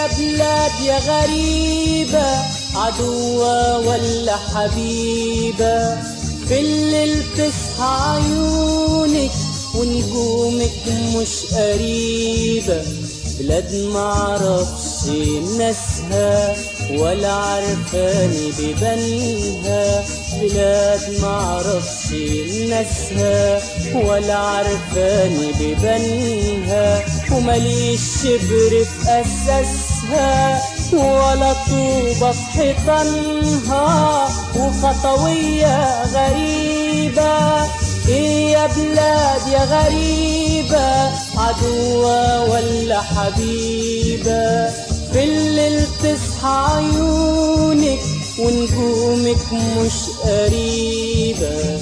يا بلاد يا غريبة عدوة ولا حبيبة في الليل تصحى عيونك ونجومك مش قريبة بلاد معرفش ناسها ولا عرفاني ببنها بلاد معرفش ناسها ولا عرفاني ببنها ومليش شبر في أساسها ولا طوبة في حيطانها وخطوية غريبة إيه يا بلاد يا غريبة عدوة ولا حبيبة في الليل تصحى عيونك ونجومك مش قريبة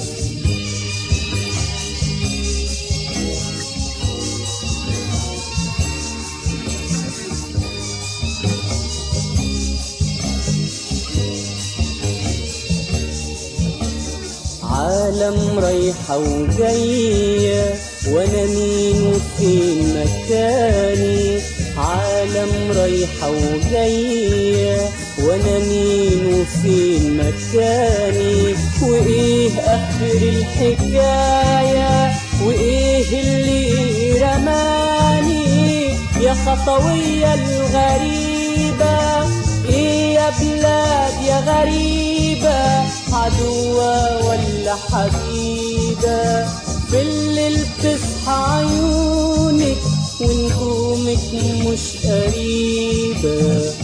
عالم رايحة وجاية وانا مين وفين مكاني عالم رايحة وجاية وانا مين وفين مكاني وايه اخر الحكاية وايه اللي رماني يا خطوية الغريبة ايه يا بلاد يا غريبة عدوة ولا حبيبة في الليل تصحى عيونك ونجومك مش قريبة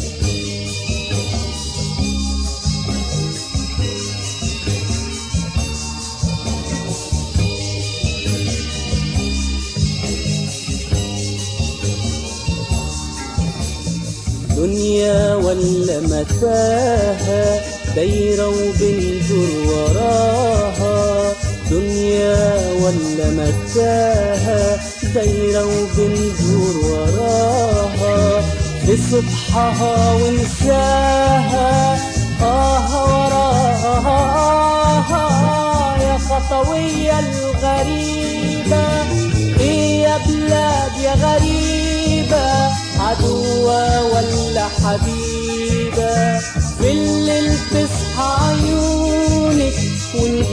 دنيا ولا متاهة دايرة وبندور وراها دنيا ولا متاهة دايرة وبندور وراها في صبحها ونساها آه وراها آه يا خطوية الغريبة إيه يا بلاد يا غريبة عدوة ولا حبيبة في الليل تصحى عيونك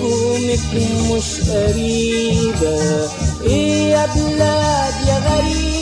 ونجومك مش قريبة ايه يا بلاد يا غريبة